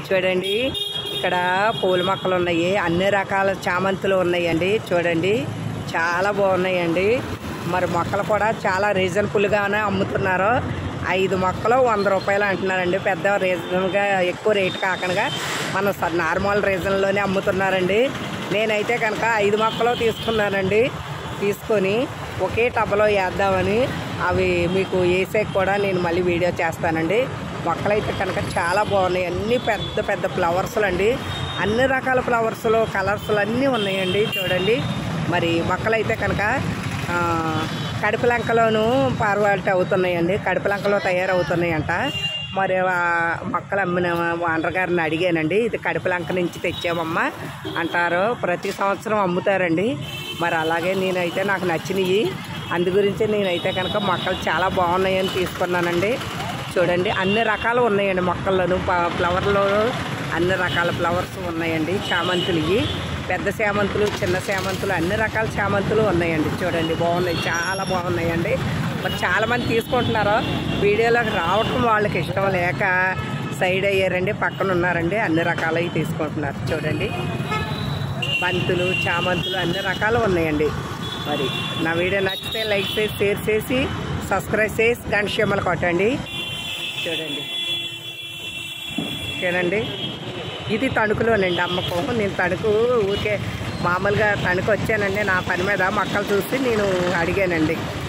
చూడండి ఇక్కడ పూల మొక్కలు ఉన్నాయి అన్ని రకాల చామంతులు ఉన్నాయండి చూడండి చాలా బాగున్నాయండి మరి మొక్కలు కూడా చాలా రీజనబుల్గానే అమ్ముతున్నారు ఐదు మొక్కలు వంద రూపాయలు అంటున్నారండి పెద్ద రీజన్గా ఎక్కువ రేటు కాకుండా మన స- నార్మల్ రీజన్లోనే అమ్ముతున్నారండి నేనైతే కనుక ఐదు మొక్కలు తీసుకున్నానండి తీసుకొని ఒకే టబ్లో వేద్దామని అవి మీకు వేసేకి కూడా నేను మళ్ళీ వీడియో చేస్తానండి మొక్కలైతే కనుక చాలా బాగున్నాయి అన్ని పెద్ద పెద్ద ఫ్లవర్స్లు అండి అన్ని రకాల ఫ్లవర్స్లు కలర్స్లు అన్నీ ఉన్నాయండి చూడండి మరి మొక్కలైతే కనుక ఆ, కడుపులంకలోను పార్వాలిటీ అవుతున్నాయండి కడుపులంకలో తయారవుతున్నాయంట మరి ఆ మొక్కలు అమ్మిన ఓనర్ గారిని అడిగానండి ఇది కడుపులంక నుంచి తెచ్చామమ్మా అంటారు ప్రతి సంవత్సరం అమ్ముతారండి మరి అలాగే నేనైతే నాకు నచ్చినవి అందు గురించి నేనైతే కనుక మొక్కలు చాలా బాగున్నాయని తీసుకున్నానండి చూడండి అన్ని రకాలు ఉన్నాయండి మొక్కల్లోను ప- ఫ్లవర్లో అన్ని రకాల ఫ్లవర్స్ ఉన్నాయండి చామంతులు ఇవి పెద్ద చామంతులు చిన్న చామంతులు అన్ని రకాల చామంతులు ఉన్నాయండి చూడండి బాగున్నాయి చాలా బాగున్నాయండి మరి చాలామంది తీసుకుంటున్నారు వీడియోలోకి రావటం వాళ్ళకి ఇష్టం లేక సైడ్ అయ్యారండి పక్కన ఉన్నారండి అన్ని రకాలవి తీసుకుంటున్నారు చూడండి బంతులు చామంతులు అన్ని రకాలు ఉన్నాయండి మరి నా వీడియో నచ్చితే లైక్ చేసి షేర్ చేసి సబ్స్క్రైబ్ చేసి గంట సీమలు కొట్టండి చూడండి ఓకేనండి ఇది తణుకులోనండి అమ్మకం నేను తణుకు ఊరికే మామూలుగా తణుకు వచ్చానండి నా పని మీద మొక్కలు చూసి నేను అడిగానండి